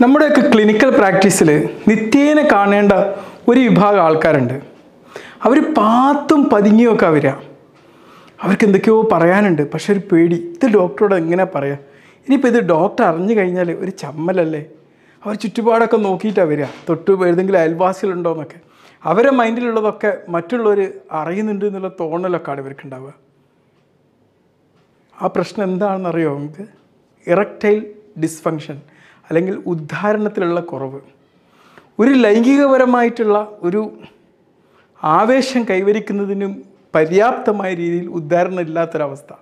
നമ്മുടെയൊക്കെ ക്ലിനിക്കൽ പ്രാക്ടീസിൽ നിത്യേന കാണേണ്ട ഒരു വിഭാഗം ആൾക്കാരുണ്ട് അവർ പാത്തും പതുങ്ങിയൊക്കെ വരിക അവർക്ക് എന്തൊക്കെയോ പറയാനുണ്ട് പക്ഷെ ഒരു പേടി ഇത് ഡോക്ടറോട് എങ്ങനെ പറയാം ഇനിയിപ്പോൾ ഇത് ഡോക്ടർ അറിഞ്ഞു കഴിഞ്ഞാൽ ഒരു ചമ്മലല്ലേ അവർ ചുറ്റുപാടൊക്കെ നോക്കിയിട്ടാണ് വരിക തൊട്ട് ഏതെങ്കിലും അയൽവാസികളുണ്ടോ എന്നൊക്കെ അവരെ മൈൻഡിലുള്ളതൊക്കെ മറ്റുള്ളവർ അറിയുന്നുണ്ട് എന്നുള്ള തോന്നലൊക്കെയാണ് ഇവർക്ക് ഉണ്ടാവുക ആ പ്രശ്നം എന്താണെന്നറിയോ നമുക്ക് ഇറക്റ്റൈൽ ഡിസ്ഫങ്ഷൻ അല്ലെങ്കിൽ ഉദ്ധാരണത്തിലുള്ള കുറവ് ഒരു ലൈംഗികപരമായിട്ടുള്ള ഒരു ആവേശം കൈവരിക്കുന്നതിനും പര്യാപ്തമായ രീതിയിൽ ഉദ്ധാരണം ഇല്ലാത്തൊരവസ്ഥ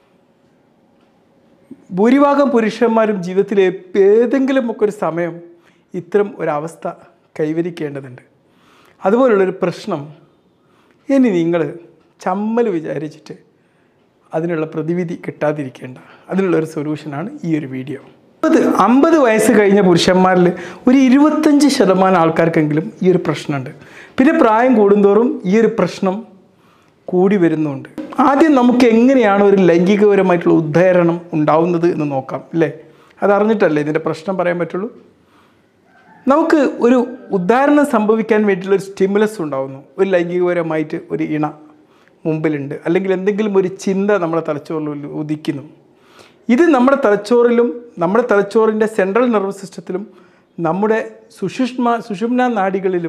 ഭൂരിഭാഗം പുരുഷന്മാരും ജീവിതത്തിലെ ഏതെങ്കിലുമൊക്കെ ഒരു സമയം ഇത്തരം ഒരവസ്ഥ കൈവരിക്കേണ്ടതുണ്ട് അതുപോലുള്ളൊരു പ്രശ്നം ഇനി നിങ്ങൾ ചമ്മൽ വിചാരിച്ചിട്ട് അതിനുള്ള പ്രതിവിധി കിട്ടാതിരിക്കേണ്ട അതിനുള്ളൊരു സൊല്യൂഷനാണ് ഈ ഒരു വീഡിയോ അമ്പത് അമ്പത് വയസ്സ് കഴിഞ്ഞ പുരുഷന്മാരിൽ ഒരു ഇരുപത്തഞ്ച് ശതമാനം ആൾക്കാർക്കെങ്കിലും ഈ ഒരു പ്രശ്നമുണ്ട് പിന്നെ പ്രായം കൂടുന്തോറും ഈ ഒരു പ്രശ്നം കൂടി വരുന്നുണ്ട് ആദ്യം നമുക്ക് എങ്ങനെയാണ് ഒരു ലൈംഗികപരമായിട്ടുള്ള ഉദ്ധാരണം ഉണ്ടാവുന്നത് എന്ന് നോക്കാം അല്ലേ അതറിഞ്ഞിട്ടല്ലേ ഇതിൻ്റെ പ്രശ്നം പറയാൻ പറ്റുള്ളൂ നമുക്ക് ഒരു ഉദ്ധാരണം സംഭവിക്കാൻ വേണ്ടിയിട്ടുള്ള ഒരു സ്റ്റിമുലസ് ഉണ്ടാവുന്നു ഒരു ലൈംഗികപരമായിട്ട് ഒരു ഇണ മുമ്പിലുണ്ട് അല്ലെങ്കിൽ എന്തെങ്കിലും ഒരു ചിന്ത നമ്മുടെ തലച്ചോറിൽ ഉദിക്കുന്നു ഇത് നമ്മുടെ തലച്ചോറിലും നമ്മുടെ തലച്ചോറിൻ്റെ സെൻട്രൽ നെർവസ് സിസ്റ്റത്തിലും നമ്മുടെ സുഷുഷ്മ സുഷുമ്ന നാഡികളിലും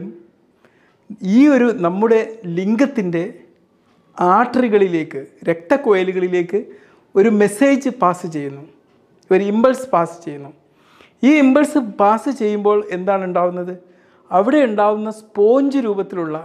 ഈ ഒരു നമ്മുടെ ലിംഗത്തിൻ്റെ ആർട്ടറികളിലേക്ക് രക്തക്കോയലുകളിലേക്ക് ഒരു മെസ്സേജ് പാസ് ചെയ്യുന്നു ഒരു ഇമ്പൾസ് പാസ് ചെയ്യുന്നു ഈ ഇമ്പൾസ് പാസ് ചെയ്യുമ്പോൾ എന്താണ് ഉണ്ടാവുന്നത് അവിടെ ഉണ്ടാവുന്ന സ്പോഞ്ച് രൂപത്തിലുള്ള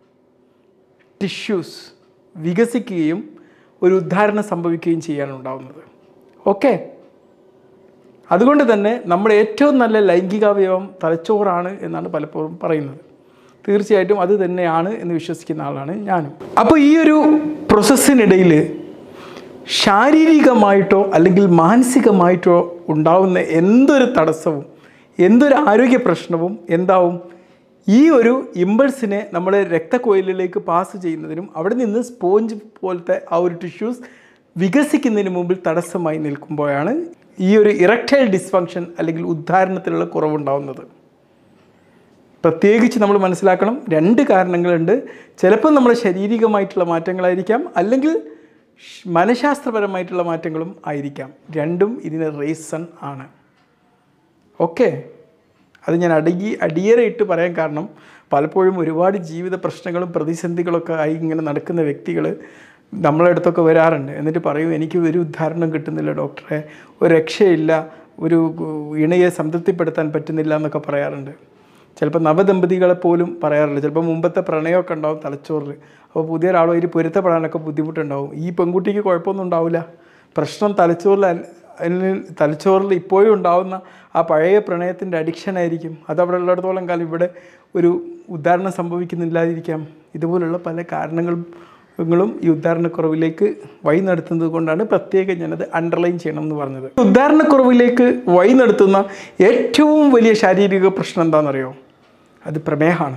ടിഷ്യൂസ് വികസിക്കുകയും ഒരു ഉദ്ധാരണം സംഭവിക്കുകയും ചെയ്യാണ് ഉണ്ടാവുന്നത് ഓക്കെ അതുകൊണ്ട് തന്നെ നമ്മുടെ ഏറ്റവും നല്ല ലൈംഗികാവയവം തലച്ചോറാണ് എന്നാണ് പലപ്പോഴും പറയുന്നത് തീർച്ചയായിട്ടും അത് തന്നെയാണ് എന്ന് വിശ്വസിക്കുന്ന ആളാണ് ഞാനും അപ്പോൾ ഈ ഒരു പ്രോസസ്സിനിടയിൽ ശാരീരികമായിട്ടോ അല്ലെങ്കിൽ മാനസികമായിട്ടോ ഉണ്ടാവുന്ന എന്തൊരു തടസ്സവും എന്തൊരു ആരോഗ്യ പ്രശ്നവും എന്താവും ഈ ഒരു ഇമ്പൾസിനെ നമ്മുടെ രക്തക്കോയിലിലേക്ക് പാസ് ചെയ്യുന്നതിനും അവിടെ നിന്ന് സ്പോഞ്ച് പോലത്തെ ആ ഒരു ടിഷ്യൂസ് വികസിക്കുന്നതിന് മുമ്പിൽ തടസ്സമായി നിൽക്കുമ്പോഴാണ് ഈ ഒരു ഇറക്റ്റൈൽ ഡിസ്ഫങ്ഷൻ അല്ലെങ്കിൽ ഉദ്ധാരണത്തിലുള്ള കുറവുണ്ടാവുന്നത് പ്രത്യേകിച്ച് നമ്മൾ മനസ്സിലാക്കണം രണ്ട് കാരണങ്ങളുണ്ട് ചിലപ്പോൾ നമ്മുടെ ശാരീരികമായിട്ടുള്ള മാറ്റങ്ങളായിരിക്കാം അല്ലെങ്കിൽ ഷ് മനഃശാസ്ത്രപരമായിട്ടുള്ള മാറ്റങ്ങളും ആയിരിക്കാം രണ്ടും ഇതിന് റീസൺ ആണ് ഓക്കെ അത് ഞാൻ അടങ്ങി അടിയറയിട്ട് പറയാൻ കാരണം പലപ്പോഴും ഒരുപാട് ജീവിത പ്രശ്നങ്ങളും പ്രതിസന്ധികളൊക്കെ ആയി ഇങ്ങനെ നടക്കുന്ന വ്യക്തികൾ നമ്മളെ അടുത്തൊക്കെ വരാറുണ്ട് എന്നിട്ട് പറയും എനിക്ക് ഒരു ഉദ്ധാരണം കിട്ടുന്നില്ല ഡോക്ടറെ ഒരു രക്ഷയില്ല ഒരു ഇണയെ സംതൃപ്തിപ്പെടുത്താൻ പറ്റുന്നില്ല എന്നൊക്കെ പറയാറുണ്ട് ചിലപ്പോൾ നവദമ്പതികളെ പോലും പറയാറില്ല ചിലപ്പോൾ മുമ്പത്തെ പ്രണയമൊക്കെ ഉണ്ടാവും തലച്ചോറിൽ അപ്പോൾ പുതിയ ഒരാളുമായിട്ട് പൊരുത്തപ്പെടാനൊക്കെ ബുദ്ധിമുട്ടുണ്ടാവും ഈ പെൺകുട്ടിക്ക് കുഴപ്പമൊന്നും ഉണ്ടാവില്ല പ്രശ്നം തലച്ചോറിൽ അൽ- അല്ലെങ്കിൽ തലച്ചോറിൽ ഇപ്പോഴും ഉണ്ടാവുന്ന ആ പഴയ പ്രണയത്തിൻ്റെ അഡിക്ഷൻ ആയിരിക്കും അത് അവിടെ ഉള്ളിടത്തോളം കാലം ഇവിടെ ഒരു ഉദ്ധാരണം സംഭവിക്കുന്നില്ലാതിരിക്കാം ഇതുപോലുള്ള പല കാരണങ്ങളും ങ്ങളും ഈ ഉദ്ധാരണക്കുറവിലേക്ക് വഴി നടത്തുന്നത് കൊണ്ടാണ് പ്രത്യേകം ഞാനത് അണ്ടർലൈൻ ചെയ്യണം എന്ന് പറഞ്ഞത് ഉദ്ധാരണക്കുറവിലേക്ക് വഴി നടത്തുന്ന ഏറ്റവും വലിയ ശാരീരിക പ്രശ്നം എന്താണെന്നറിയോ അത് പ്രമേഹമാണ്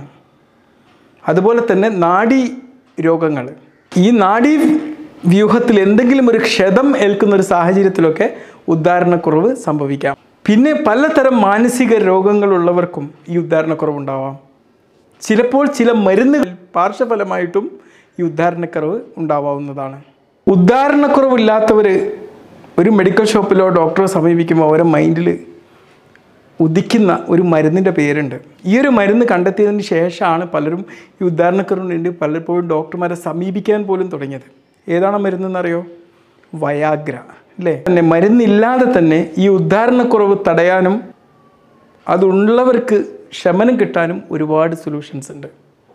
അതുപോലെ തന്നെ നാഡീ രോഗങ്ങൾ ഈ നാഡീ വ്യൂഹത്തിൽ എന്തെങ്കിലും ഒരു ക്ഷതം ഏൽക്കുന്ന ഒരു സാഹചര്യത്തിലൊക്കെ ഉദ്ധാരണക്കുറവ് സംഭവിക്കാം പിന്നെ പലതരം മാനസിക രോഗങ്ങളുള്ളവർക്കും ഈ ഉദ്ധാരണക്കുറവ് ഉണ്ടാവാം ചിലപ്പോൾ ചില മരുന്നുകൾ പാർശ്വഫലമായിട്ടും ഈ ഉദ്ധാരണക്കുറവ് ഉണ്ടാവാവുന്നതാണ് ഉദ്ധാരണക്കുറവില്ലാത്തവർ ഒരു മെഡിക്കൽ ഷോപ്പിലോ ഡോക്ടറെ സമീപിക്കുമ്പോൾ അവരെ മൈൻഡിൽ ഉദിക്കുന്ന ഒരു മരുന്നിൻ്റെ പേരുണ്ട് ഈ ഒരു മരുന്ന് കണ്ടെത്തിയതിന് ശേഷമാണ് പലരും ഈ ഉദ്ധാരണക്കുറവിന് വേണ്ടി പലപ്പോഴും ഡോക്ടർമാരെ സമീപിക്കാൻ പോലും തുടങ്ങിയത് ഏതാണ് മരുന്നെന്നറിയോ വയാഗ്ര അല്ലേ തന്നെ മരുന്നില്ലാതെ തന്നെ ഈ ഉദ്ധാരണക്കുറവ് തടയാനും അതുള്ളവർക്ക് ശമനം കിട്ടാനും ഒരുപാട് സൊല്യൂഷൻസ് ഉണ്ട്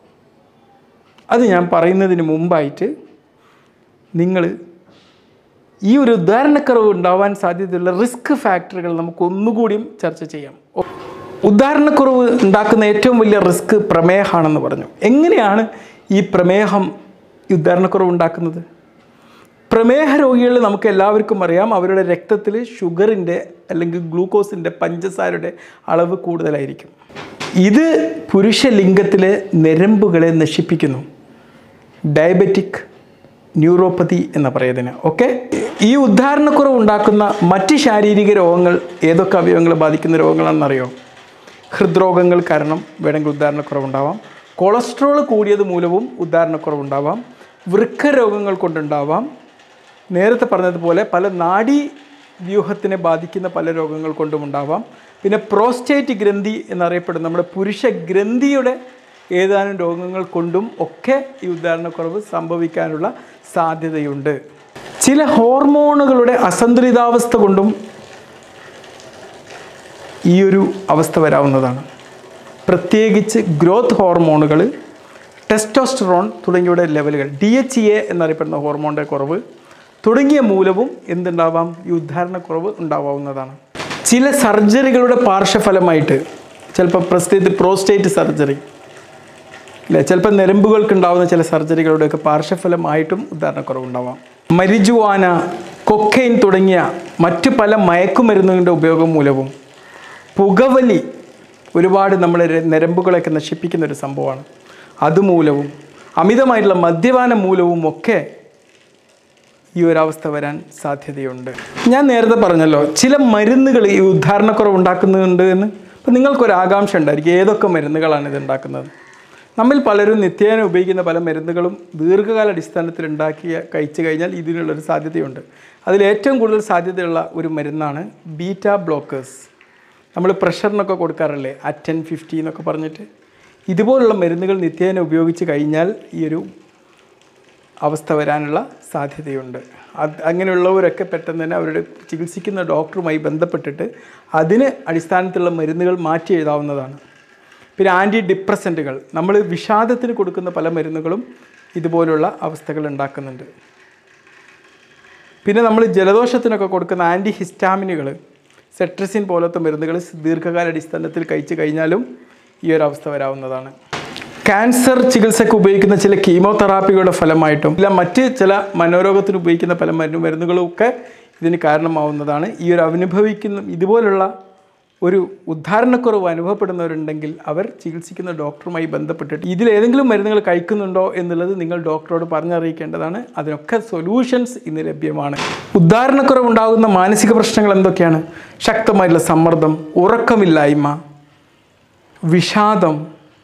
അത് ഞാൻ പറയുന്നതിന് മുമ്പായിട്ട് നിങ്ങൾ ഈ ഒരു ഉദാഹരണക്കുറവ് ഉണ്ടാവാൻ സാധ്യതയുള്ള റിസ്ക് ഫാക്ടറുകൾ നമുക്ക് ഒന്നുകൂടിയും ചർച്ച ചെയ്യാം ഒ- ഉദാഹരണക്കുറവ് ഉണ്ടാക്കുന്ന ഏറ്റവും വലിയ റിസ്ക് പ്രമേഹമാണെന്ന് പറഞ്ഞു എങ്ങനെയാണ് ഈ പ്രമേഹം ഈ ഉദാഹരണക്കുറവ് ഉണ്ടാക്കുന്നത് പ്രമേഹ രോഗികൾ നമുക്ക് എല്ലാവർക്കും അറിയാം അവരുടെ രക്തത്തിൽ ഷുഗറിൻ്റെ അല്ലെങ്കിൽ ഗ്ലൂക്കോസിൻ്റെ പഞ്ചസാരയുടെ അളവ് കൂടുതലായിരിക്കും ഇത് പുരുഷ ലിംഗത്തിലെ ഞരമ്പുകളെ നശിപ്പിക്കുന്നു ഡയബറ്റിക് ന്യൂറോപ്പതി എന്ന് പറയുന്നതിന് ഓക്കെ ഈ ഉദ്ധാരണക്കുറവ് ഉണ്ടാക്കുന്ന മറ്റ് ശാരീരിക രോഗങ്ങൾ ഏതൊക്കെ അവയവങ്ങളെ ബാധിക്കുന്ന രോഗങ്ങളാണെന്നറിയോ ഹൃദ്രോഗങ്ങൾ കാരണം വേണമെങ്കിൽ ഉദാഹരണക്കുറവുണ്ടാവാം കൊളസ്ട്രോൾ കൂടിയത് മൂലവും ഉദാഹരണക്കുറവുണ്ടാവാം വൃക്ക രോഗങ്ങൾ കൊണ്ടുണ്ടാവാം നേരത്തെ പറഞ്ഞതുപോലെ പല നാഡീ വ്യൂഹത്തിനെ ബാധിക്കുന്ന പല രോഗങ്ങൾ കൊണ്ടും ഉണ്ടാവാം പിന്നെ പ്രോസ്റ്റേറ്റ് ഗ്രന്ഥി എന്നറിയപ്പെടുന്ന നമ്മുടെ പുരുഷ ഗ്രന്ഥിയുടെ ഏതാനും രോഗങ്ങൾ കൊണ്ടും ഒക്കെ ഈ ഉദാഹരണക്കുറവ് സംഭവിക്കാനുള്ള സാധ്യതയുണ്ട് ചില ഹോർമോണുകളുടെ അസന്തുലിതാവസ്ഥ കൊണ്ടും ഈ ഒരു അവസ്ഥ വരാവുന്നതാണ് പ്രത്യേകിച്ച് ഗ്രോത്ത് ഹോർമോണുകൾ ടെസ്റ്റോസ്റ്ററോൺ തുടങ്ങിയവയുടെ ലെവലുകൾ ഡി എച്ച് എ എന്നറിയപ്പെടുന്ന ഹോർമോണിൻ്റെ കുറവ് തുടങ്ങിയ മൂലവും എന്തുണ്ടാവാം ഈ ഉദ്ധാരണക്കുറവ് ഉണ്ടാവാവുന്നതാണ് ചില സർജറികളുടെ പാർശ്വഫലമായിട്ട് ചിലപ്പോൾ പ്രസ്തേറ്റ് പ്രോസ്റ്റേറ്റ് സർജറി അല്ലേ ചിലപ്പോൾ ഞരമ്പുകൾക്ക് ഉണ്ടാകുന്ന ചില സർജറികളുടെയൊക്കെ പാർശ്വഫലമായിട്ടും ഉദാഹരണക്കുറവ് ഉണ്ടാവാം മരിജുവാന കൊക്കൈൻ തുടങ്ങിയ മറ്റു പല മയക്കുമരുന്നുകളുടെ ഉപയോഗം മൂലവും പുകവലി ഒരുപാട് നമ്മുടെ ര- ഞരമ്പുകളെയൊക്കെ നശിപ്പിക്കുന്ന ഒരു സംഭവമാണ് അതുമൂലവും അമിതമായിട്ടുള്ള മദ്യപാനം മൂലവും ഒക്കെ ഈ ഒരവസ്ഥ വരാൻ സാധ്യതയുണ്ട് ഞാൻ നേരത്തെ പറഞ്ഞല്ലോ ചില മരുന്നുകൾ ഈ ഉദ്ധാരണക്കുറവ് ഉണ്ടാക്കുന്നുണ്ട് എന്ന് അപ്പം നിങ്ങൾക്കൊരു ആകാംക്ഷ ഉണ്ടായിരിക്കും ഏതൊക്കെ മരുന്നുകളാണ് ഇത് ഉണ്ടാക്കുന്നത് നമ്മിൽ പലരും നിത്യേന ഉപയോഗിക്കുന്ന പല മരുന്നുകളും ദീർഘകാല അടിസ്ഥാനത്തിൽ ഉണ്ടാക്കിയ കഴിച്ചു കഴിഞ്ഞാൽ ഇതിനുള്ളൊരു സാധ്യതയുണ്ട് അതിൽ ഏറ്റവും കൂടുതൽ സാധ്യതയുള്ള ഒരു മരുന്നാണ് ബീറ്റ ബ്ലോക്കേഴ്സ് നമ്മൾ പ്രഷറിനൊക്കെ കൊടുക്കാറില്ലേ അറ്റൻ ഫിഫ്റ്റി എന്നൊക്കെ പറഞ്ഞിട്ട് ഇതുപോലുള്ള മരുന്നുകൾ നിത്യേന ഉപയോഗിച്ച് കഴിഞ്ഞാൽ ഈ ഒരു അവസ്ഥ വരാനുള്ള സാധ്യതയുണ്ട് അത് അങ്ങനെയുള്ളവരൊക്കെ പെട്ടെന്ന് തന്നെ അവരുടെ ചികിത്സിക്കുന്ന ഡോക്ടറുമായി ബന്ധപ്പെട്ടിട്ട് അതിന് അടിസ്ഥാനത്തിലുള്ള മരുന്നുകൾ മാറ്റി എഴുതാവുന്നതാണ് പിന്നെ ആൻറ്റി ഡിപ്രസൻറ്റുകൾ നമ്മൾ വിഷാദത്തിന് കൊടുക്കുന്ന പല മരുന്നുകളും ഇതുപോലുള്ള അവസ്ഥകൾ ഉണ്ടാക്കുന്നുണ്ട് പിന്നെ നമ്മൾ ജലദോഷത്തിനൊക്കെ കൊടുക്കുന്ന ആൻറ്റി ഹിസ്റ്റാമിനുകൾ സെട്രസിൻ പോലത്തെ മരുന്നുകൾ ദീർഘകാല അടിസ്ഥാനത്തിൽ കഴിച്ചു കഴിഞ്ഞാലും ഈ ഒരു അവസ്ഥ വരാവുന്നതാണ് ക്യാൻസർ ചികിത്സയ്ക്ക് ഉപയോഗിക്കുന്ന ചില കീമോതെറാപ്പികളുടെ ഫലമായിട്ടും ഇല്ല മറ്റ് ചില മനോരോഗത്തിന് ഉപയോഗിക്കുന്ന പല മരുന്ന് മരുന്നുകളും ഒക്കെ ഇതിന് കാരണമാവുന്നതാണ് ഈ ഒരു അനുഭവിക്കുന്ന ഇതുപോലുള്ള ഒരു ഉദ്ധാരണക്കുറവ് അനുഭവപ്പെടുന്നവരുണ്ടെങ്കിൽ അവർ ചികിത്സിക്കുന്ന ഡോക്ടറുമായി ബന്ധപ്പെട്ടിട്ട് ഇതിലേതെങ്കിലും മരുന്നുകൾ കഴിക്കുന്നുണ്ടോ എന്നുള്ളത് നിങ്ങൾ ഡോക്ടറോട് പറഞ്ഞറിയിക്കേണ്ടതാണ് അതിനൊക്കെ സൊല്യൂഷൻസ് ഇന്ന് ലഭ്യമാണ് ഉദ്ധാരണക്കുറവ് ഉണ്ടാകുന്ന മാനസിക പ്രശ്നങ്ങൾ എന്തൊക്കെയാണ് ശക്തമായിട്ടുള്ള സമ്മർദ്ദം ഉറക്കമില്ലായ്മ വിഷാദം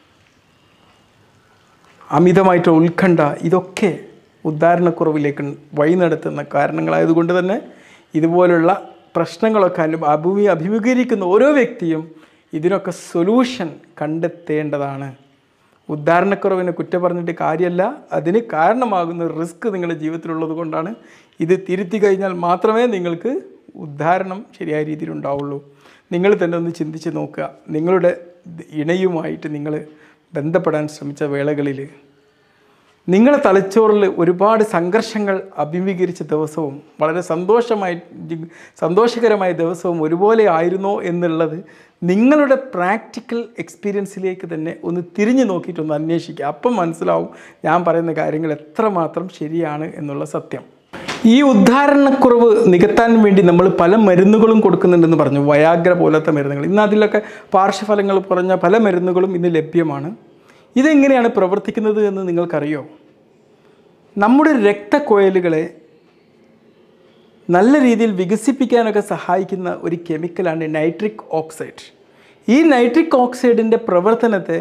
അമിതമായിട്ടുള്ള ഉത്കണ്ഠ ഇതൊക്കെ ഉദ്ധാരണക്കുറവിലേക്ക് വഴി നടത്തുന്ന കാരണങ്ങളായതുകൊണ്ട് തന്നെ ഇതുപോലുള്ള പ്രശ്നങ്ങളൊക്കെ അനു അഭിമു അഭിമുഖീകരിക്കുന്ന ഓരോ വ്യക്തിയും ഇതിനൊക്കെ സൊല്യൂഷൻ കണ്ടെത്തേണ്ടതാണ് ഉദ്ധാരണക്കുറവിനെ കുറ്റം പറഞ്ഞിട്ട് കാര്യമല്ല അതിന് കാരണമാകുന്ന റിസ്ക് നിങ്ങളുടെ ജീവിതത്തിലുള്ളത് കൊണ്ടാണ് ഇത് തിരുത്തി കഴിഞ്ഞാൽ മാത്രമേ നിങ്ങൾക്ക് ഉദ്ധാരണം ശരിയായ രീതിയിൽ ഉണ്ടാവുള്ളൂ നിങ്ങൾ തന്നെ ഒന്ന് ചിന്തിച്ച് നോക്കുക നിങ്ങളുടെ ഇണയുമായിട്ട് നിങ്ങൾ ബന്ധപ്പെടാൻ ശ്രമിച്ച വേളകളിൽ നിങ്ങളുടെ തലച്ചോറിൽ ഒരുപാട് സംഘർഷങ്ങൾ അഭിമുഖീകരിച്ച ദിവസവും വളരെ സന്തോഷമായി ജി- സന്തോഷകരമായ ദിവസവും ഒരുപോലെ ആയിരുന്നോ എന്നുള്ളത് നിങ്ങളുടെ പ്രാക്ടിക്കൽ എക്സ്പീരിയൻസിലേക്ക് തന്നെ ഒന്ന് തിരിഞ്ഞു നോക്കിയിട്ടൊന്ന് അന്വേഷിക്കുക അപ്പം മനസ്സിലാവും ഞാൻ പറയുന്ന കാര്യങ്ങൾ എത്രമാത്രം ശരിയാണ് എന്നുള്ള സത്യം ഈ ഉദ്ധാരണക്കുറവ് നികത്താൻ വേണ്ടി നമ്മൾ പല മരുന്നുകളും കൊടുക്കുന്നുണ്ടെന്ന് പറഞ്ഞു വയാഗ്ര പോലത്തെ മരുന്നുകൾ ഇന്ന് അതിലൊക്കെ പാർശ്വഫലങ്ങൾ കുറഞ്ഞ പല മരുന്നുകളും ഇന്ന് ലഭ്യമാണ് ഇതെങ്ങനെയാണ് പ്രവർത്തിക്കുന്നത് എന്ന് നിങ്ങൾക്കറിയോ നമ്മുടെ രക്തക്കൊയലുകളെ നല്ല രീതിയിൽ വികസിപ്പിക്കാനൊക്കെ സഹായിക്കുന്ന ഒരു കെമിക്കലാണ് നൈട്രിക് ഓക്സൈഡ് ഈ നൈട്രിക് ഓക്സൈഡിൻ്റെ പ്രവർത്തനത്തെ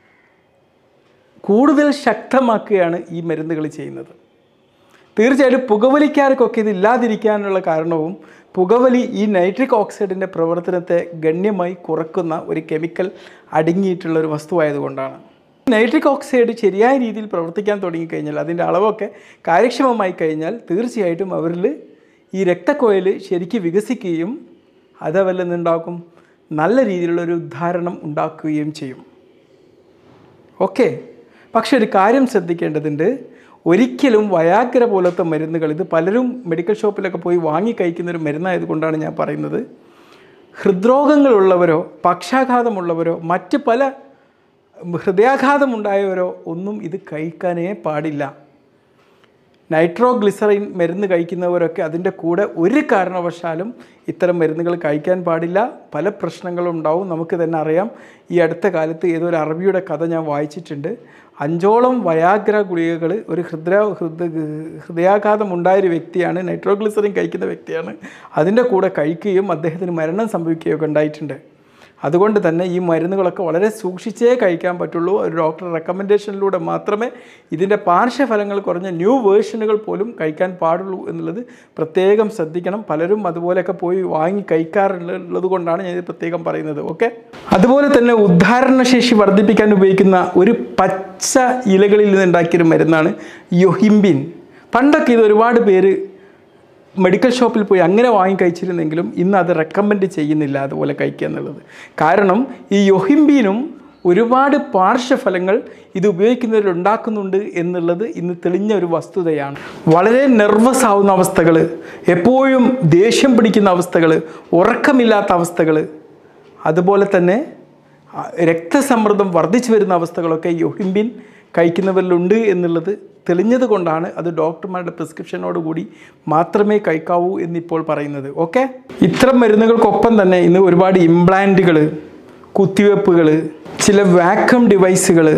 കൂടുതൽ ശക്തമാക്കുകയാണ് ഈ മരുന്നുകൾ ചെയ്യുന്നത് തീർച്ചയായിട്ടും പുകവലിക്കാർക്കൊക്കെ ഇത് ഇല്ലാതിരിക്കാനുള്ള കാരണവും പുകവലി ഈ നൈട്രിക് ഓക്സൈഡിൻ്റെ പ്രവർത്തനത്തെ ഗണ്യമായി കുറക്കുന്ന ഒരു കെമിക്കൽ അടങ്ങിയിട്ടുള്ള ഒരു വസ്തുവായതുകൊണ്ടാണ് നൈട്രിക് ഓക്സൈഡ് ശരിയായ രീതിയിൽ പ്രവർത്തിക്കാൻ തുടങ്ങിക്കഴിഞ്ഞാൽ അതിൻ്റെ അളവൊക്കെ കാര്യക്ഷമമായി കഴിഞ്ഞാൽ തീർച്ചയായിട്ടും അവരിൽ ഈ രക്തക്കൊയൽ ശരിക്ക് വികസിക്കുകയും അതവരിൽ നിന്നുണ്ടാക്കും നല്ല രീതിയിലുള്ളൊരു ഉദ്ധാരണം ഉണ്ടാക്കുകയും ചെയ്യും ഓക്കെ പക്ഷെ ഒരു കാര്യം ശ്രദ്ധിക്കേണ്ടതുണ്ട് ഒരിക്കലും വയാഗ്ര പോലത്തെ മരുന്നുകൾ ഇത് പലരും മെഡിക്കൽ ഷോപ്പിലൊക്കെ പോയി വാങ്ങി കഴിക്കുന്ന ഒരു മരുന്നായതുകൊണ്ടാണ് ഞാൻ പറയുന്നത് ഹൃദ്രോഗങ്ങളുള്ളവരോ പക്ഷാഘാതമുള്ളവരോ മറ്റ് പല ഹൃദയാഘാതമുണ്ടായവരോ ഒന്നും ഇത് കഴിക്കാനേ പാടില്ല നൈട്രോഗ്ലിസറിൻ മരുന്ന് കഴിക്കുന്നവരൊക്കെ അതിൻ്റെ കൂടെ ഒരു കാരണവശാലും ഇത്തരം മരുന്നുകൾ കഴിക്കാൻ പാടില്ല പല പ്രശ്നങ്ങളും ഉണ്ടാവും നമുക്ക് തന്നെ അറിയാം ഈ അടുത്ത കാലത്ത് ഏതോ ഒരു അറബിയുടെ കഥ ഞാൻ വായിച്ചിട്ടുണ്ട് അഞ്ചോളം വയാഗ്ര ഗുളികകൾ ഒരു ഹൃദയ ഹൃദ ഹൃദയാഘാതം ഉണ്ടായ ഒരു വ്യക്തിയാണ് നൈട്രോഗ്ലിസറിൻ കഴിക്കുന്ന വ്യക്തിയാണ് അതിൻ്റെ കൂടെ കഴിക്കുകയും അദ്ദേഹത്തിന് മരണം സംഭവിക്കുകയൊക്കെ ഉണ്ടായിട്ടുണ്ട് അതുകൊണ്ട് തന്നെ ഈ മരുന്നുകളൊക്കെ വളരെ സൂക്ഷിച്ചേ കഴിക്കാൻ പറ്റുള്ളൂ ഒരു ഡോക്ടർ റെക്കമെൻഡേഷനിലൂടെ മാത്രമേ ഇതിൻ്റെ പാർശ്വഫലങ്ങൾ കുറഞ്ഞ ന്യൂ വേർഷനുകൾ പോലും കഴിക്കാൻ പാടുള്ളൂ എന്നുള്ളത് പ്രത്യേകം ശ്രദ്ധിക്കണം പലരും അതുപോലെയൊക്കെ പോയി വാങ്ങി കഴിക്കാറുള്ളത് കൊണ്ടാണ് ഞാൻ ഇത് പ്രത്യേകം പറയുന്നത് ഓക്കെ അതുപോലെ തന്നെ ഉദ്ധാരണശേഷി വർദ്ധിപ്പിക്കാൻ ഉപയോഗിക്കുന്ന ഒരു പച്ച ഇലകളിൽ നിന്ന് ഉണ്ടാക്കിയൊരു മരുന്നാണ് യൊഹിംബിൻ പണ്ടൊക്കെ ഇത് ഒരുപാട് പേര് മെഡിക്കൽ ഷോപ്പിൽ പോയി അങ്ങനെ വാങ്ങി കഴിച്ചിരുന്നെങ്കിലും ഇന്ന് അത് റെക്കമെൻഡ് ചെയ്യുന്നില്ല അതുപോലെ കഴിക്കുക എന്നുള്ളത് കാരണം ഈ യൊഹിംബീനും ഒരുപാട് പാർശ്വഫലങ്ങൾ ഇത് ഉപയോഗിക്കുന്നവരിൽ ഉണ്ടാക്കുന്നുണ്ട് എന്നുള്ളത് ഇന്ന് തെളിഞ്ഞ ഒരു വസ്തുതയാണ് വളരെ നെർവസ് ആവുന്ന അവസ്ഥകൾ എപ്പോഴും ദേഷ്യം പിടിക്കുന്ന അവസ്ഥകൾ ഉറക്കമില്ലാത്ത അവസ്ഥകൾ അതുപോലെ തന്നെ ആ, രക്തസമ്മർദ്ദം വർദ്ധിച്ചു വരുന്ന അവസ്ഥകളൊക്കെ യൊഹിംബിൻ കഴിക്കുന്നവരിലുണ്ട് എന്നുള്ളത് തെളിഞ്ഞത് കൊണ്ടാണ് അത് ഡോക്ടർമാരുടെ പ്രിസ്ക്രിപ്ഷനോട് കൂടി മാത്രമേ കഴിക്കാവൂ എന്നിപ്പോൾ പറയുന്നത് ഓക്കെ ഇത്തരം മരുന്നുകൾക്കൊപ്പം തന്നെ ഇന്ന് ഒരുപാട് ഇംപ്ലാന്റുകൾ കുത്തിവെപ്പുകൾ ചില വാക്വം ഡിവൈസുകൾ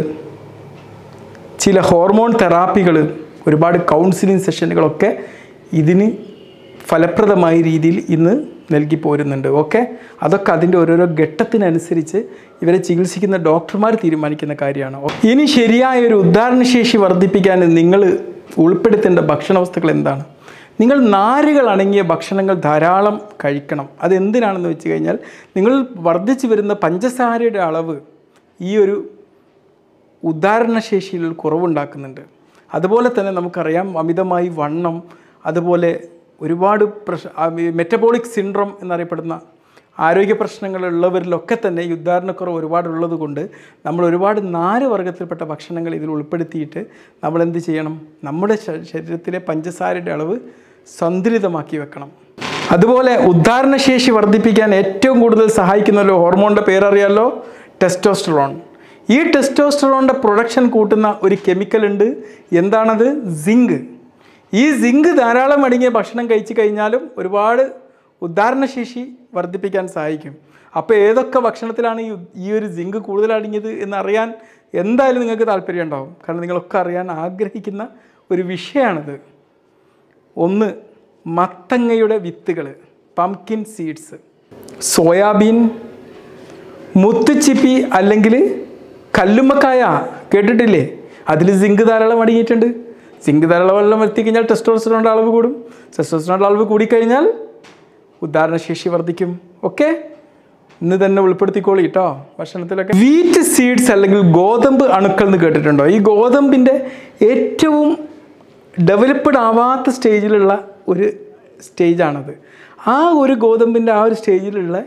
ചില ഹോർമോൺ തെറാപ്പികൾ ഒരുപാട് കൗൺസിലിംഗ് സെഷനുകളൊക്കെ ഇതിന് ഫലപ്രദമായ രീതിയിൽ ഇന്ന് നൽകി പോരുന്നുണ്ട് ഓക്കെ അതൊക്കെ അതിൻ്റെ ഓരോരോ ഘട്ടത്തിനനുസരിച്ച് ഇവരെ ചികിത്സിക്കുന്ന ഡോക്ടർമാർ തീരുമാനിക്കുന്ന കാര്യമാണ് ഇനി ശരിയായ ഒരു ഉദാഹരണശേഷി വർദ്ധിപ്പിക്കാൻ നിങ്ങൾ ഉൾപ്പെടുത്തേണ്ട ഭക്ഷണ വസ്തുക്കൾ എന്താണ് നിങ്ങൾ നാരുകൾ അടങ്ങിയ ഭക്ഷണങ്ങൾ ധാരാളം കഴിക്കണം അതെന്തിനാണെന്ന് വെച്ച് കഴിഞ്ഞാൽ നിങ്ങൾ വർദ്ധിച്ചു വരുന്ന പഞ്ചസാരയുടെ അളവ് ഈ ഒരു ഉദാഹരണശേഷിയിൽ ഒരു കുറവുണ്ടാക്കുന്നുണ്ട് അതുപോലെ തന്നെ നമുക്കറിയാം അമിതമായി വണ്ണം അതുപോലെ ഒരുപാട് പ്രശ് മെറ്റബോളിക് സിൻഡ്രോം എന്നറിയപ്പെടുന്ന ആരോഗ്യ പ്രശ്നങ്ങളുള്ളവരിലൊക്കെ തന്നെ ഈ ഉദാഹരണക്കുറവ് ഒരുപാടുള്ളത് കൊണ്ട് നമ്മൾ ഒരുപാട് നാല് വർഗത്തിൽപ്പെട്ട ഭക്ഷണങ്ങൾ ഇതിൽ ഉൾപ്പെടുത്തിയിട്ട് നമ്മൾ എന്ത് ചെയ്യണം നമ്മുടെ ശ- ശരീരത്തിലെ പഞ്ചസാരയുടെ അളവ് സന്തുലിതമാക്കി വെക്കണം അതുപോലെ ഉദ്ധാരണശേഷി വർദ്ധിപ്പിക്കാൻ ഏറ്റവും കൂടുതൽ സഹായിക്കുന്ന ഒരു ഹോർമോണിൻ്റെ പേരറിയാലോ ടെസ്റ്റോസ്റ്ററോൺ ഈ ടെസ്റ്റോസ്റ്ററോണിൻ്റെ പ്രൊഡക്ഷൻ കൂട്ടുന്ന ഒരു കെമിക്കൽ ഉണ്ട് എന്താണത് സിങ്ക് ഈ സിങ്ക് ധാരാളം അടങ്ങിയ ഭക്ഷണം കഴിച്ചു കഴിഞ്ഞാലും ഒരുപാട് ഉദ്ധാരണശേഷി വർദ്ധിപ്പിക്കാൻ സഹായിക്കും അപ്പോൾ ഏതൊക്കെ ഭക്ഷണത്തിലാണ് ഈ ഈ ഒരു സിങ്ക് കൂടുതൽ അടങ്ങിയത് എന്നറിയാൻ എന്തായാലും നിങ്ങൾക്ക് താല്പര്യം ഉണ്ടാവും കാരണം നിങ്ങളൊക്കെ അറിയാൻ ആഗ്രഹിക്കുന്ന ഒരു വിഷയമാണിത് ഒന്ന് മത്തങ്ങയുടെ വിത്തുകൾ പംകിൻ സീഡ്സ് സോയാബീൻ മുത്തുച്ചിപ്പി അല്ലെങ്കിൽ കല്ലുമ്മക്കായ കേട്ടിട്ടില്ലേ അതിൽ സിങ്ക് ധാരാളം അടങ്ങിയിട്ടുണ്ട് സിങ്ക് ധാരാളം വെള്ളം എത്തിക്കഴിഞ്ഞാൽ ടെസ്റ്റോസ്റ്ററോണിൻ്റെ അളവ് കൂടും ടെസ്റ്റോസ്റ്ററോണിൻ്റെ അളവ് കൂടിക്കഴിഞ്ഞാൽ ഉദാഹരണശേഷി വർദ്ധിക്കും ഓക്കെ ഇന്ന് തന്നെ ഉൾപ്പെടുത്തിക്കോളി കേട്ടോ ഭക്ഷണത്തിലൊക്കെ വീറ്റ് സീഡ്സ് അല്ലെങ്കിൽ ഗോതമ്പ് അണുക്കൾ എന്ന് കേട്ടിട്ടുണ്ടോ ഈ ഗോതമ്പിൻ്റെ ഏറ്റവും ഡെവലപ്ഡ് ആവാത്ത സ്റ്റേജിലുള്ള ഒരു സ്റ്റേജാണത് ആ ഒരു ഗോതമ്പിൻ്റെ ആ ഒരു സ്റ്റേജിലുള്ള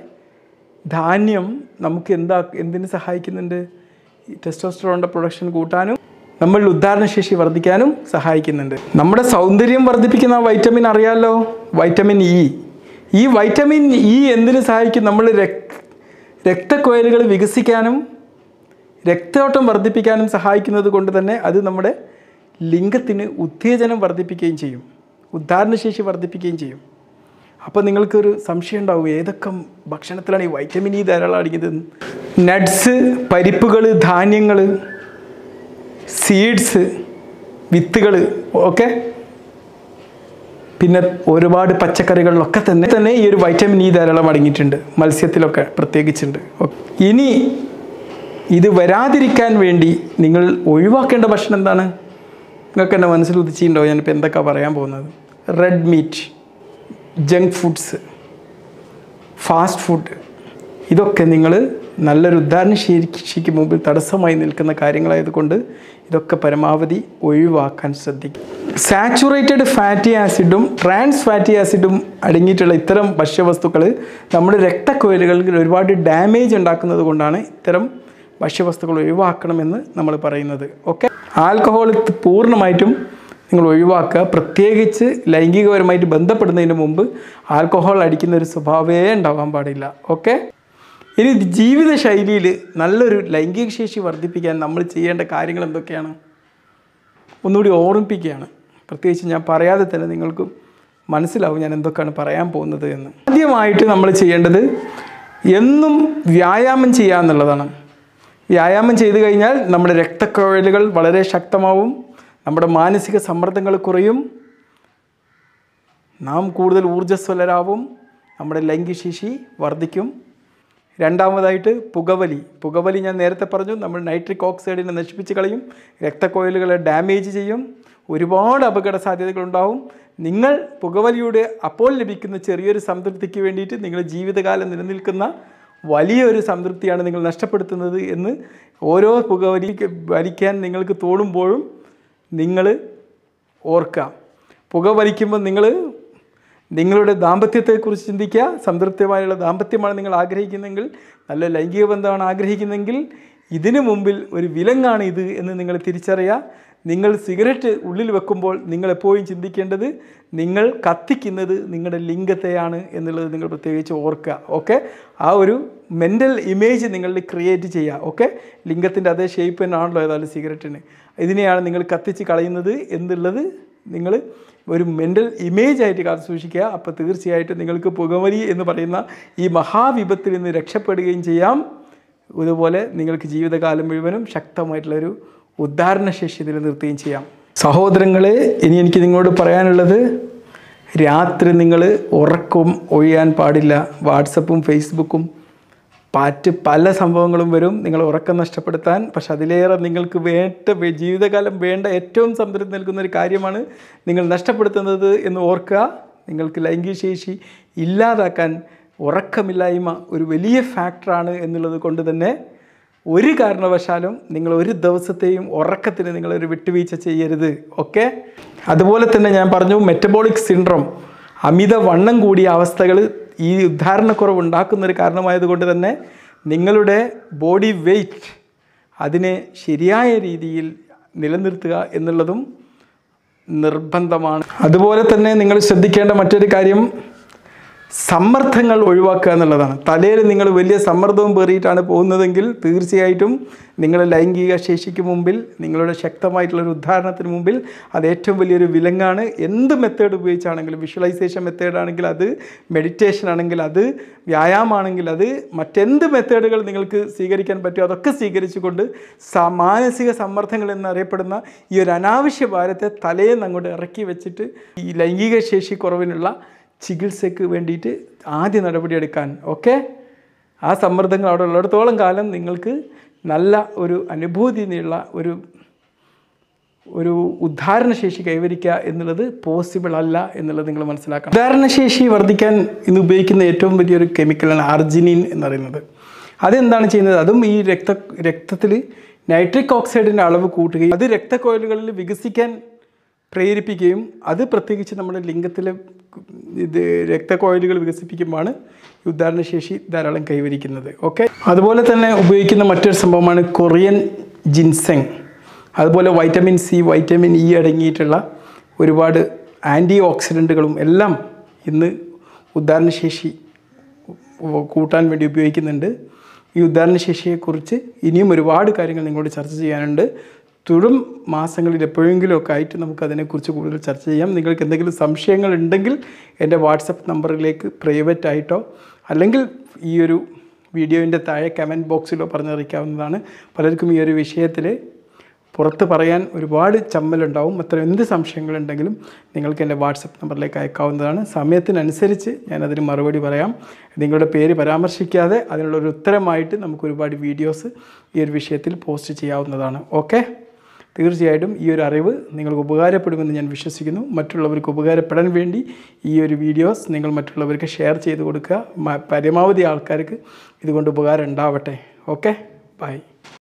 ധാന്യം നമുക്ക് എന്താ എന്തിന് സഹായിക്കുന്നുണ്ട് ഈ ടെസ്റ്റോസ്റ്ററോണിൻ്റെ പ്രൊഡക്ഷൻ കൂട്ടാനും നമ്മളിൽ ഉദ്ധാരണശേഷി വർദ്ധിക്കാനും സഹായിക്കുന്നുണ്ട് നമ്മുടെ സൗന്ദര്യം വർദ്ധിപ്പിക്കുന്ന ആ വൈറ്റമിൻ അറിയാമല്ലോ വൈറ്റമിൻ ഇ ഈ വൈറ്റമിൻ ഇ എന്തിന് സഹായിക്കും നമ്മൾ രക് രക്തക്കൊയലുകൾ വികസിക്കാനും രക്തയോട്ടം വർദ്ധിപ്പിക്കാനും സഹായിക്കുന്നത് കൊണ്ട് തന്നെ അത് നമ്മുടെ ലിംഗത്തിന് ഉത്തേജനം വർദ്ധിപ്പിക്കുകയും ചെയ്യും ഉദ്ധാരണശേഷി വർദ്ധിപ്പിക്കുകയും ചെയ്യും അപ്പോൾ നിങ്ങൾക്കൊരു സംശയം ഉണ്ടാവും ഏതൊക്കെ ഭക്ഷണത്തിലാണ് ഈ വൈറ്റമിൻ ഇ ധാരാളം അടങ്ങിയത് നട്ട്സ് പരിപ്പുകൾ ധാന്യങ്ങൾ സീഡ്സ് വിത്തുകൾ ഓക്കെ പിന്നെ ഒരുപാട് പച്ചക്കറികളിലൊക്കെ തന്നെ തന്നെ ഈ ഒരു വൈറ്റമിൻ ഇ ധാരാളം അടങ്ങിയിട്ടുണ്ട് മത്സ്യത്തിലൊക്കെ പ്രത്യേകിച്ചുണ്ട് ഓ- ഇനി ഇത് വരാതിരിക്കാൻ വേണ്ടി നിങ്ങൾ ഒഴിവാക്കേണ്ട ഭക്ഷണം എന്താണ് നിങ്ങൾക്ക് എൻ്റെ മനസ്സിൽ ഉദിച്ചിട്ടുണ്ടോ ഞാനിപ്പോൾ എന്തൊക്കെയാണ് പറയാൻ പോകുന്നത് red meat junk foods fast food ഇതൊക്കെ നിങ്ങൾ നല്ലൊരു ഉദാഹരണ ശേഷിക്ക് മുമ്പിൽ തടസ്സമായി നിൽക്കുന്ന കാര്യങ്ങളായതുകൊണ്ട് ഇതൊക്കെ പരമാവധി ഒഴിവാക്കാൻ ശ്രദ്ധിക്കും സാച്ചുറേറ്റഡ് ഫാറ്റി ആസിഡും ട്രാൻസ് ഫാറ്റി ആസിഡും അടങ്ങിയിട്ടുള്ള ഇത്തരം ഭക്ഷ്യവസ്തുക്കൾ നമ്മുടെ രക്തക്കൊയലുകൾക്ക് ഒരുപാട് ഡാമേജ് ഉണ്ടാക്കുന്നത് കൊണ്ടാണ് ഇത്തരം ഭക്ഷ്യവസ്തുക്കൾ ഒഴിവാക്കണമെന്ന് നമ്മൾ പറയുന്നത് ഓക്കെ ആൽക്കഹോൾ പൂർണ്ണമായിട്ടും നിങ്ങൾ ഒഴിവാക്കുക പ്രത്യേകിച്ച് ലൈംഗികപരമായിട്ട് ബന്ധപ്പെടുന്നതിന് മുമ്പ് ആൽക്കഹോൾ അടിക്കുന്ന ഒരു സ്വഭാവമേ ഉണ്ടാവാൻ പാടില്ല ഓക്കെ ഇനി ജീവിതശൈലിയിൽ നല്ലൊരു ലൈംഗിക ശേഷി വർദ്ധിപ്പിക്കാൻ നമ്മൾ ചെയ്യേണ്ട കാര്യങ്ങൾ എന്തൊക്കെയാണ് ഒന്നുകൂടി ഓർമ്മിപ്പിക്കുകയാണ് പ്രത്യേകിച്ച് ഞാൻ പറയാതെ തന്നെ നിങ്ങൾക്ക് മനസ്സിലാവും ഞാൻ എന്തൊക്കെയാണ് പറയാൻ പോകുന്നത് എന്ന് ആദ്യമായിട്ട് നമ്മൾ ചെയ്യേണ്ടത് എന്നും വ്യായാമം ചെയ്യുക എന്നുള്ളതാണ് വ്യായാമം ചെയ്തു കഴിഞ്ഞാൽ നമ്മുടെ രക്തക്കുഴലുകൾ വളരെ ശക്തമാവും നമ്മുടെ മാനസിക സമ്മർദ്ദങ്ങൾ കുറയും നാം കൂടുതൽ ഊർജ്ജസ്വലരാവും നമ്മുടെ ലൈംഗികശേഷി വർദ്ധിക്കും രണ്ടാമതായിട്ട് പുകവലി പുകവലി ഞാൻ നേരത്തെ പറഞ്ഞു നമ്മൾ നൈട്രിക് ഓക്സൈഡിനെ നശിപ്പിച്ച് കളയും രക്തക്കോയിലുകളെ ഡാമേജ് ചെയ്യും ഒരുപാട് അപകട സാധ്യതകളുണ്ടാവും നിങ്ങൾ പുകവലിയുടെ അപ്പോൾ ലഭിക്കുന്ന ചെറിയൊരു സംതൃപ്തിക്ക് വേണ്ടിയിട്ട് നിങ്ങളുടെ ജീവിതകാലം നിലനിൽക്കുന്ന വലിയൊരു സംതൃപ്തിയാണ് നിങ്ങൾ നഷ്ടപ്പെടുത്തുന്നത് എന്ന് ഓരോ പുകവലി വലിക്കാൻ നിങ്ങൾക്ക് തോന്നുമ്പോഴും നിങ്ങൾ ഓർക്കുക പുക വലിക്കുമ്പോൾ നിങ്ങൾ നിങ്ങളുടെ ദാമ്പത്യത്തെക്കുറിച്ച് ചിന്തിക്കുക സംതൃപ്തമായുള്ള ദാമ്പത്യമാണ് നിങ്ങൾ ആഗ്രഹിക്കുന്നതെങ്കിൽ നല്ല ലൈംഗിക ബന്ധമാണ് ആഗ്രഹിക്കുന്നതെങ്കിൽ ഇതിനു മുമ്പിൽ ഒരു വിലങ്ങാണ് ഇത് എന്ന് നിങ്ങൾ തിരിച്ചറിയുക നിങ്ങൾ സിഗരറ്റ് ഉള്ളിൽ വെക്കുമ്പോൾ നിങ്ങൾ എപ്പോഴും ചിന്തിക്കേണ്ടത് നിങ്ങൾ കത്തിക്കുന്നത് നിങ്ങളുടെ ലിംഗത്തെയാണ് എന്നുള്ളത് നിങ്ങൾ പ്രത്യേകിച്ച് ഓർക്കുക ഓക്കെ ആ ഒരു മെൻ്റൽ ഇമേജ് നിങ്ങളിൽ ക്രിയേറ്റ് ചെയ്യുക ഓക്കെ ലിംഗത്തിൻ്റെ അതേ ഷേപ്പ് തന്നെയാണല്ലോ ഏതായാലും സിഗരറ്റിന് ഇതിനെയാണ് നിങ്ങൾ കത്തിച്ച് കളയുന്നത് എന്നുള്ളത് നിങ്ങൾ ഒരു മെൻ്റൽ ഇമേജ് ആയിട്ട് കാത്തു സൂക്ഷിക്കുക അപ്പോൾ തീർച്ചയായിട്ടും നിങ്ങൾക്ക് പുകവലി എന്ന് പറയുന്ന ഈ മഹാവിപത്തിൽ നിന്ന് രക്ഷപ്പെടുകയും ചെയ്യാം ഇതുപോലെ നിങ്ങൾക്ക് ജീവിതകാലം മുഴുവനും ശക്തമായിട്ടുള്ളൊരു ഉദ്ധാരണശേഷി നിലനിർത്തുകയും ചെയ്യാം സഹോദരങ്ങളെ ഇനി എനിക്ക് നിങ്ങളോട് പറയാനുള്ളത് രാത്രി നിങ്ങൾ ഉറക്കം ഒഴിയാൻ പാടില്ല വാട്സപ്പും ഫേസ്ബുക്കും പാറ്റ് പല സംഭവങ്ങളും വരും നിങ്ങൾ ഉറക്കം നഷ്ടപ്പെടുത്താൻ പക്ഷെ അതിലേറെ നിങ്ങൾക്ക് വേണ്ട വേ- ജീവിതകാലം വേണ്ട ഏറ്റവും സംതൃപ്തി നൽകുന്ന ഒരു കാര്യമാണ് നിങ്ങൾ നഷ്ടപ്പെടുത്തുന്നത് എന്ന് ഓർക്കുക നിങ്ങൾക്ക് ലൈംഗിക ശേഷി ഇല്ലാതാക്കാൻ ഉറക്കമില്ലായ്മ ഒരു വലിയ ഫാക്ടറാണ് എന്നുള്ളത് കൊണ്ട് തന്നെ ഒരു കാരണവശാലും നിങ്ങൾ ഒരു ദിവസത്തെയും ഉറക്കത്തിന് നിങ്ങളൊരു വിട്ടുവീഴ്ച ചെയ്യരുത് ഓക്കെ അതുപോലെ തന്നെ ഞാൻ പറഞ്ഞു മെറ്റബോളിക് സിൻഡ്രോം അമിത വണ്ണം കൂടിയ അവസ്ഥകൾ ഈ ഉദ്ധാരണക്കുറവ് ഉണ്ടാക്കുന്ന ഒരു കാരണമായതുകൊണ്ട് തന്നെ നിങ്ങളുടെ ബോഡി വെയ്റ്റ് അതിനെ ശരിയായ രീതിയിൽ നിലനിർത്തുക എന്നുള്ളതും നിർബന്ധമാണ് അതുപോലെ തന്നെ നിങ്ങൾ ശ്രദ്ധിക്കേണ്ട മറ്റൊരു കാര്യം സമ്മർദ്ദങ്ങൾ ഒഴിവാക്കുക എന്നുള്ളതാണ് തലയിൽ നിങ്ങൾ വലിയ സമ്മർദ്ദവും പേറിയിട്ടാണ് പോകുന്നതെങ്കിൽ തീർച്ചയായിട്ടും നിങ്ങളുടെ ലൈംഗിക ശേഷിക്ക് മുമ്പിൽ നിങ്ങളുടെ ശക്തമായിട്ടുള്ളൊരു ഉദാഹരണത്തിന് മുമ്പിൽ അത് ഏറ്റവും വലിയൊരു വിലങ്ങാണ് എന്ത് മെത്തേഡ് ഉപയോഗിച്ചാണെങ്കിലും വിഷ്വലൈസേഷൻ മെത്തേഡ് ആണെങ്കിൽ അത് മെഡിറ്റേഷൻ ആണെങ്കിൽ അത് വ്യായാമമാണെങ്കിൽ അത് മറ്റെന്ത് മെത്തേഡുകൾ നിങ്ങൾക്ക് സ്വീകരിക്കാൻ പറ്റുമോ അതൊക്കെ സ്വീകരിച്ചുകൊണ്ട് സ മാനസിക സമ്മർദ്ദങ്ങൾ എന്നറിയപ്പെടുന്ന ഈ ഒരു അനാവശ്യ ഭാരത്തെ തലേന്ന് അങ്ങോട്ട് ഇറക്കി വെച്ചിട്ട് ഈ ലൈംഗിക ശേഷി കുറവിനുള്ള ചികിത്സയ്ക്ക് വേണ്ടിയിട്ട് ആദ്യ നടപടിയെടുക്കാൻ ഓക്കെ ആ സമ്മർദ്ദങ്ങൾ അവിടെ ഉള്ളിടത്തോളം കാലം നിങ്ങൾക്ക് നല്ല ഒരു അനുഭൂതിയുള്ള ഒരു ഒരു ഉദ്ധാരണശേഷി കൈവരിക്കുക എന്നുള്ളത് പോസിബിൾ അല്ല എന്നുള്ളത് നിങ്ങൾ മനസ്സിലാക്കണം ഉദ്ധാരണശേഷി വർദ്ധിക്കാൻ ഇന്ന് ഉപയോഗിക്കുന്ന ഏറ്റവും വലിയൊരു കെമിക്കലാണ് അർജിനിൻ എന്ന് പറയുന്നത് അതെന്താണ് ചെയ്യുന്നത് അതും ഈ രക്ത രക്തത്തിൽ നൈട്രിക് ഓക്സൈഡിൻ്റെ അളവ് കൂട്ടുകയും അത് രക്തക്കോയിലുകളിൽ വികസിക്കാൻ പ്രേരിപ്പിക്കുകയും അത് പ്രത്യേകിച്ച് നമ്മുടെ ലിംഗത്തിലെ ഇത് രക്തക്കോയിലുകൾ വികസിപ്പിക്കുമ്പോഴാണ് ഈ ഉദാഹരണശേഷി ധാരാളം കൈവരിക്കുന്നത് ഓക്കെ അതുപോലെ തന്നെ ഉപയോഗിക്കുന്ന മറ്റൊരു സംഭവമാണ് കൊറിയൻ ജിൻസെങ് അതുപോലെ വൈറ്റമിൻ സി വൈറ്റമിൻ ഇ അടങ്ങിയിട്ടുള്ള ഒരുപാട് ആൻറ്റി ഓക്സിഡൻറ്റുകളും എല്ലാം ഇന്ന് ഉദാഹരണശേഷി കൂട്ടാൻ വേണ്ടി ഉപയോഗിക്കുന്നുണ്ട് ഈ ഉദാഹരണശേഷിയെക്കുറിച്ച് ഇനിയും ഒരുപാട് കാര്യങ്ങൾ നിങ്ങളോട് ചർച്ച ചെയ്യാനുണ്ട് തുടരും മാസങ്ങളിൽ എപ്പോഴെങ്കിലും ഒക്കെ ആയിട്ട് നമുക്ക് അതിനെക്കുറിച്ച് കൂടുതൽ ചർച്ച ചെയ്യാം നിങ്ങൾക്ക് എന്തെങ്കിലും സംശയങ്ങൾ ഉണ്ടെങ്കിൽ എൻ്റെ വാട്സപ്പ് നമ്പറിലേക്ക് പ്രൈവറ്റ് ആയിട്ടോ അല്ലെങ്കിൽ ഈ ഒരു വീഡിയോൻ്റെ താഴെ കമൻറ്റ് ബോക്സിലോ പറഞ്ഞറിയിക്കാവുന്നതാണ് പലർക്കും ഈ ഒരു വിഷയത്തിൽ പുറത്ത് പറയാൻ ഒരുപാട് ചമ്മലുണ്ടാവും അത്ര എന്ത് സംശയങ്ങളുണ്ടെങ്കിലും നിങ്ങൾക്ക് എൻ്റെ വാട്സപ്പ് നമ്പറിലേക്ക് അയക്കാവുന്നതാണ് സമയത്തിനനുസരിച്ച് ഞാനതിന് മറുപടി പറയാം നിങ്ങളുടെ പേര് പരാമർശിക്കാതെ അതിനുള്ളൊരു ഉത്തരമായിട്ട് നമുക്ക് ഒരുപാട് വീഡിയോസ് ഈ ഒരു വിഷയത്തിൽ പോസ്റ്റ് ചെയ്യാവുന്നതാണ് ഓക്കെ തീർച്ചയായിട്ടും ഈ ഒരു അറിവ് നിങ്ങൾക്ക് ഉപകാരപ്പെടുമെന്ന് ഞാൻ വിശ്വസിക്കുന്നു മറ്റുള്ളവർക്ക് ഉപകാരപ്പെടാൻ വേണ്ടി ഈ ഒരു വീഡിയോസ് നിങ്ങൾ മറ്റുള്ളവർക്ക് ഷെയർ ചെയ്ത് കൊടുക്കുക മ- പരമാവധി ആൾക്കാർക്ക് ഇതുകൊണ്ട് ഉപകാരം ഉണ്ടാവട്ടെ ഓക്കെ ബൈ